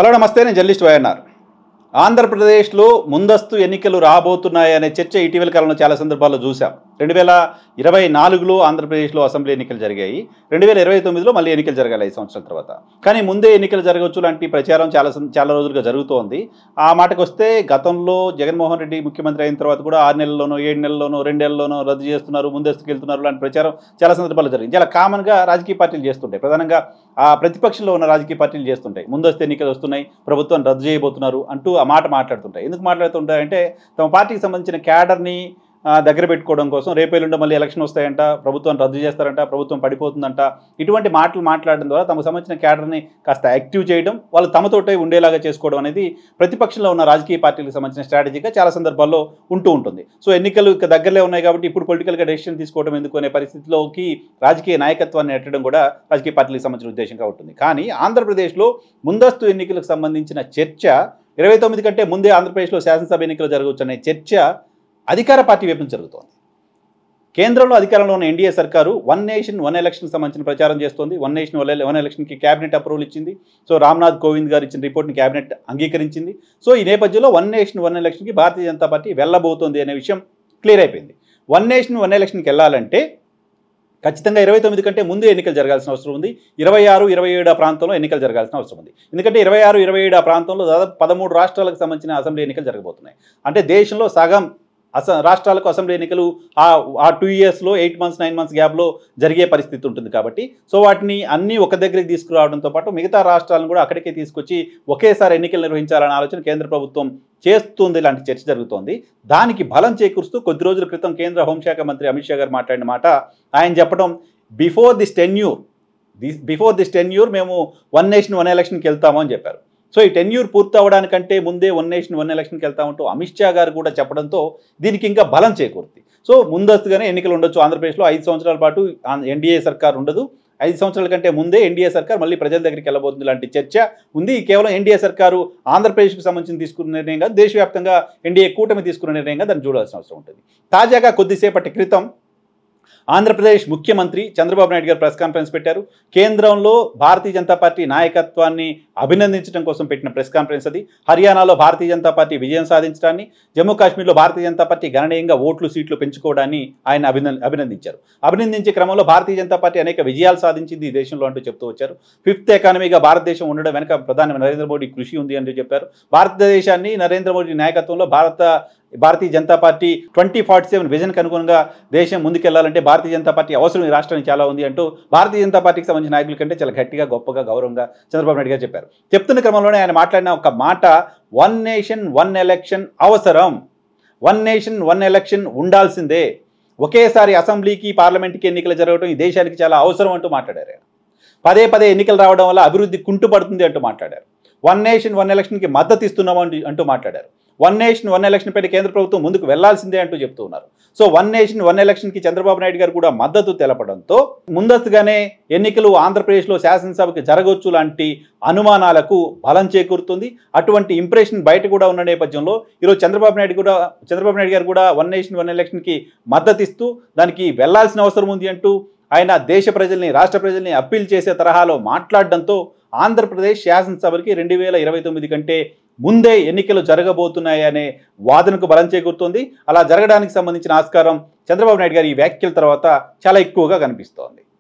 Hello నమస్తే నేను journalist YNR ఆంధ్రప్రదేశ్లో ముందస్తు ఎన్నికలు రాబోతున్నాయనే చర్చ ఇటీవల కాలంలో చాలా సందర్భాల్లో చూసాం రెండు వేల ఇరవై నాలుగులో ఆంధ్రప్రదేశ్లో అసెంబ్లీ ఎన్నికలు జరిగాయి రెండు వేల ఇరవై తొమ్మిదిలో మళ్ళీ ఎన్నికలు జరగాలి ఐదు సంవత్సరాల తర్వాత కానీ ముందే ఎన్నికలు జరగవచ్చు లాంటి ప్రచారం చాలా సం- చాలా రోజులుగా జరుగుతోంది ఆ మాటకు వస్తే గతంలో జగన్మోహన్ రెడ్డి ముఖ్యమంత్రి అయిన తర్వాత కూడా ఆరు నెలల్లోనో ఏడు నెలల్లోనో రెండు నెలల్లోనో రద్దు చేస్తున్నారు ముందస్తుకు వెళ్తున్నారు లాంటి ప్రచారం చాలా సందర్భాల్లో జరిగింది చాలా కామన్గా రాజకీయ పార్టీలు చేస్తుంటాయి ప్రధానంగా ఆ ప్రతిపక్షంలో ఉన్న రాజకీయ పార్టీలు చేస్తుంటాయి ముందస్తు ఎన్నికలు వస్తున్నాయి ప్రభుత్వం రద్దు చేయబోతున్నారు అంటూ ఆ మాట మాట్లాడుతుంటాయి ఎందుకు మాట్లాడుతుంటాయంటే తమ పార్టీకి సంబంధించిన క్యాడర్ని ఆ, దగ్గర పెట్టుకోవడం కోసం రేపేళ్ళుండి మళ్ళీ ఎలక్షన్ వస్తాయంట ప్రభుత్వం రద్దు చేస్తారంట ప్రభుత్వం పడిపోతుందంట ఇటువంటి మాటలు మాట్లాడడం ద్వారా తమకు సంబంధించిన క్యాడర్ని కాస్త యాక్టివ్ చేయడం వాళ్ళు తమతోటే ఉండేలాగా చేసుకోవడం అనేది ప్రతిపక్షంలో ఉన్న రాజకీయ పార్టీలకు సంబంధించిన స్ట్రాటజీగా చాలా సందర్భాల్లో ఉంటూ ఉంటుంది సో ఎన్నికలు ఇక దగ్గరలో ఉన్నాయి కాబట్టి ఇప్పుడు పొలిటికల్గా డెసిషన్ తీసుకోవడం ఎందుకు అనే పరిస్థితిలోకి రాజకీయ నాయకత్వాన్ని నెట్టడం కూడా రాజకీయ పార్టీలకు సంబంధించిన ఉద్దేశంగా ఉంటుంది కానీ ఆంధ్రప్రదేశ్లో ముందస్తు ఎన్నికలకు సంబంధించిన చర్చ ఇరవై తొమ్మిది కంటే ముందే ఆంధ్రప్రదేశ్లో శాసనసభ ఎన్నికలు జరగవచ్చు అనే చర్చ అధికార పార్టీ వైపు నుంచి జరుగుతోంది కేంద్రంలో అధికారంలో ఉన్న ఎన్డీఏ సర్కారు వన్ నేషన్ వన్ ఎలక్షన్ సంబంధించిన ప్రచారం చేస్తోంది వన్ నేషన్ వన్ ఎలక్షన్కి క్యాబినెట్ అప్రూవల్ ఇచ్చింది సో రామ్నాథ్ కోవింద్ గారు ఇచ్చిన రిపోర్ట్ని క్యాబినెట్ అంగీకరించింది సో ఈ నేపథ్యంలో వన్ నేషన్ వన్ ఎలక్షన్కి భారతీయ జనతా పార్టీ వెళ్ళబోతోంది అనే విషయం క్లియర్ అయిపోయింది వన్ నేషన్ వన్ ఎలక్షన్కి వెళ్ళాలంటే ఖచ్చితంగా ఇరవై తొమ్మిది కంటే ముందు ఎన్నికలు జరగాల్సిన అవసరం ఉంది ఇరవై ఆరు ఇరవై ఏడు ఆ ప్రాంతంలో ఎన్నికలు జరగాల్సిన అవసరం ఉంది ఎందుకంటే ఇరవై ఆరు ఇరవై ఏడు ఆ ప్రాంతంలో దాదాపు పదమూడు రాష్ట్రాలకు సంబంధించిన అసెంబ్లీ ఎన్నికలు జరగబోతున్నాయి అంటే దేశంలో సగం అస రాష్ట్రాలకు అసెంబ్లీ ఎన్నికలు ఆ ఆ టూ ఇయర్స్లో ఎయిట్ మంత్స్ నైన్ మంత్స్ గ్యాప్లో జరిగే పరిస్థితి ఉంటుంది కాబట్టి సో వాటిని అన్నీ ఒక దగ్గరికి తీసుకురావడంతో పాటు మిగతా రాష్ట్రాలను కూడా అక్కడికే తీసుకొచ్చి ఒకేసారి ఎన్నికలు నిర్వహించాలనే ఆలోచన కేంద్ర ప్రభుత్వం చేస్తుంది ఇలాంటి చర్చ జరుగుతోంది దానికి బలం చేకూరుస్తూ కొద్ది రోజుల క్రితం కేంద్ర హోంశాఖ మంత్రి అమిత్ షా గారు మాట్లాడిన మాట ఆయన చెప్పడం before this tenure this before this tenure మేము వన్ నేషన్ వన్ ఎలక్షన్కి వెళ్తాము అని చెప్పారు సో ఈ టెన్యూర్ పూర్తి అవ్వడానికంటే ముందే వన్ నేషన్ వన్ ఎలక్షన్కి వెళ్తామంటూ అమిత్ షా గారు కూడా చెప్పడంతో దీనికి ఇంకా బలం చేకూరుతుంది సో ముందస్తుగానే ఎన్నికలు ఉండొచ్చు ఆంధ్రప్రదేశ్లో ఐదు సంవత్సరాల పాటు ఎన్డీఏ సర్కార్ ఉండదు ఐదు సంవత్సరాల కంటే ముందే ఎన్డీఏ సర్కార్ మళ్ళీ ప్రజల దగ్గరికి వెళ్ళబోతుంది లాంటి చర్చ ఉంది కేవలం ఎన్డీఏ సర్కారు ఆంధ్రప్రదేశ్కి సంబంధించి తీసుకున్న నిర్ణయం కాదు దేశవ్యాప్తంగా ఎన్డీఏ కూటమి తీసుకున్న నిర్ణయంగా దాన్ని చూడాల్సిన అవసరం ఉంటుంది తాజాగా కొద్దిసేపటి క్రితం ఆంధ్రప్రదేశ్ ముఖ్యమంత్రి చంద్రబాబు నాయుడు గారు ప్రెస్ కాన్ఫరెన్స్ పెట్టారు కేంద్రంలో భారతీయ జనతా పార్టీ నాయకత్వాన్ని అభినందించడం కోసం పెట్టిన ప్రెస్ కాన్ఫరెన్స్ అది హర్యానాలో భారతీయ జనతా పార్టీ విజయం సాధించడాన్ని జమ్మూ కాశ్మీర్లో భారతీయ జనతా పార్టీ గణనీయంగా ఓట్లు సీట్లు పెంచుకోవడాన్ని ఆయన అభిన అభినందించారు అభినందించే క్రమంలో భారతీయ జనతా పార్టీ అనేక విజయాలు సాధించింది ఈ దేశంలో అంటూ చెప్తూ వచ్చారు ఫిఫ్త్ ఎకానమీగా భారతదేశం ఉండడం వెనక ప్రధాని నరేంద్ర మోడీ కృషి ఉంది అంటూ చెప్పారు భారతదేశాన్ని నరేంద్ర మోడీ నాయకత్వంలో భారత Bharatiya Janata party twenty forty seven విజన్కి అనుగుణంగా దేశం ముందుకెళ్లాలంటే భారతీయ జనతా పార్టీ అవసరం ఈ రాష్ట్రానికి చాలా ఉంది అంటూ భారతీయ జనతా పార్టీకి సంబంధించిన నాయకుల కంటే చాలా గట్టిగా గొప్పగా గౌరవంగా చంద్రబాబు నాయుడు గారు చెప్పారు చెప్తున్న క్రమంలోనే ఆయన మాట్లాడిన ఒక మాట వన్ నేషన్ వన్ ఎలక్షన్ అవసరం వన్ నేషన్ వన్ ఎలక్షన్ ఉండాల్సిందే ఒకేసారి అసెంబ్లీకి పార్లమెంట్కి ఎన్నికలు జరగడం ఈ దేశానికి చాలా అవసరం అంటూ మాట్లాడారు ఆయన. పదే పదే ఎన్నికలు రావడం వల్ల అభివృద్ధి కుంటుపడుతుంది అంటూ మాట్లాడారు వన్ నేషన్ వన్ ఎలక్షన్కి మద్దతు ఇస్తున్నాము అంటూ అంటూ మాట్లాడారు వన్ నేషన్ వన్ ఎలక్షన్ పైన కేంద్ర ప్రభుత్వం ముందుకు వెళ్లాల్సిందే అంటూ చెప్తూ ఉన్నారు సో వన్ నేషన్ వన్ ఎలక్షన్కి చంద్రబాబు నాయుడు గారు కూడా మద్దతు తెలపడంతో ముందస్తుగానే ఎన్నికలు ఆంధ్రప్రదేశ్లో శాసనసభకి జరగవచ్చు లాంటి అనుమానాలకు బలం చేకూరుతుంది అటువంటి ఇంప్రెషన్ బయట కూడా ఉన్న నేపథ్యంలో ఈరోజు చంద్రబాబు నాయుడు కూడా చంద్రబాబు నాయుడు గారు కూడా వన్ నేషన్ వన్ ఎలక్షన్కి మద్దతు ఇస్తూ దానికి వెళ్లాల్సిన అవసరం ఉంది అంటూ ఆయన దేశ ప్రజల్ని రాష్ట్ర ప్రజల్ని అప్పీల్ చేసే తరహాలో మాట్లాడడంతో ఆంధ్రప్రదేశ్ శాసనసభకి రెండు వేల ఇరవై తొమ్మిది కంటే ముందే ఎన్నికలు జరగబోతున్నాయి అనే వాదనకు బలం చేకూరుతోంది అలా జరగడానికి సంబంధించిన ఆస్కారం చంద్రబాబు నాయుడు గారి ఈ వ్యాఖ్యల తర్వాత చాలా ఎక్కువగా కనిపిస్తోంది